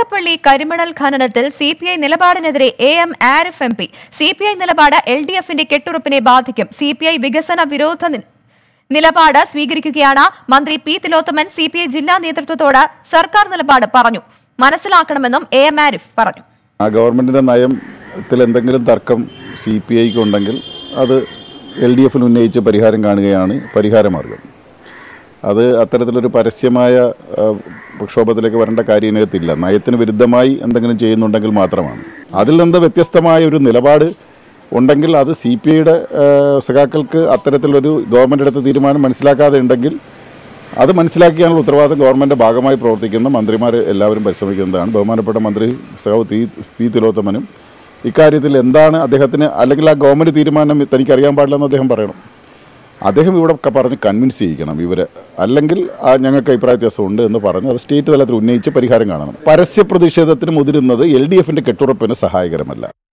തോട്ടപ്പള്ളി കരിമണൽ ഖനനത്തിൽ C P I നിലപാടിനെതിരെ A M Arif M P C P I നിലപാട് എൽ ഡി എഫിന്റെ കെട്ടുറപ്പിനെ ബാധിക്കും സി പി ഐ വികസന വിരോധ നി- നിലപാട് സ്വീകരിക്കുകയാണ് മന്ത്രി P Thilothaman C P I ജില്ലാ നേതൃത്വത്തോട് സർക്കാർ നിലപാട് പറഞ്ഞു മനസ്സിലാക്കണമെന്നും എ എം ആരിഫ് പറഞ്ഞു ആ ഗവൺമെൻറ്റിൻ്റെ നയത്തിൽ എന്തെങ്കിലും തർക്കം സി പി ഐക്ക് ഉണ്ടെങ്കിൽ അത് എൽ ഡി എഫിൽ ഉന്നയിച്ച് പരിഹാരം കാണുകയാണ് പരിഹാരമാർഗം അത് അത്തരത്തിലൊരു പരസ്യമായ ആ, പ്രക്ഷോഭത്തിലേക്ക് വരേണ്ട കാര്യം ഇതിനകത്തില്ല നയത്തിന് വിരുദ്ധമായി എന്തെങ്കിലും ചെയ്യുന്നുണ്ടെങ്കിൽ മാത്രമാണ് അതിൽ നിന്ന് വ്യത്യസ്തമായ ഒരു നിലപാട് ഉണ്ടെങ്കിൽ അത് സി പി ഐയുടെ സഖാക്കൾക്ക് അത്തരത്തിലൊരു ഗവൺമെൻറ് എടുത്ത തീരുമാനം മനസ്സിലാക്കാതെ ഉണ്ടെങ്കിൽ അത് മനസ്സിലാക്കിയാനുള്ള ഉത്തരവാദിത്തം ഗവൺമെൻറ് ഭാഗമായി പ്രവർത്തിക്കുന്ന മന്ത്രിമാർ എല്ലാവരും പരിശ്രമിക്കുന്നതാണ് ബഹുമാനപ്പെട്ട മന്ത്രി സഖാവ് തി പി തിലോത്തമനും ഇക്കാര്യത്തിൽ എന്താണ് അദ്ദേഹത്തിന് അല്ലെങ്കിൽ ആ ഗവൺമെൻറ് തീരുമാനം തനിക്ക് അറിയാൻ പാടില്ലെന്ന് അദ്ദേഹം പറയണം അദ്ദേഹം ഇവിടെ ക- പറഞ്ഞ് കൺവിൻസ് ചെയ്യിക്കണം ഇവരെ അല്ലെങ്കിൽ ആ ഞങ്ങൾക്ക് അഭിപ്രായ വ്യത്യാസമുണ്ട് എന്ന് പറഞ്ഞ് അത് സ്റ്റേറ്റ് തലത്തിൽ ഉന്നയിച്ച് പരിഹാരം കാണണം പരസ്യ പ്രതിഷേധത്തിന് മുതിരുന്നത് എൽ ഡി എഫിൻ്റെ കെട്ടുറപ്പിന് സഹായകരമല്ല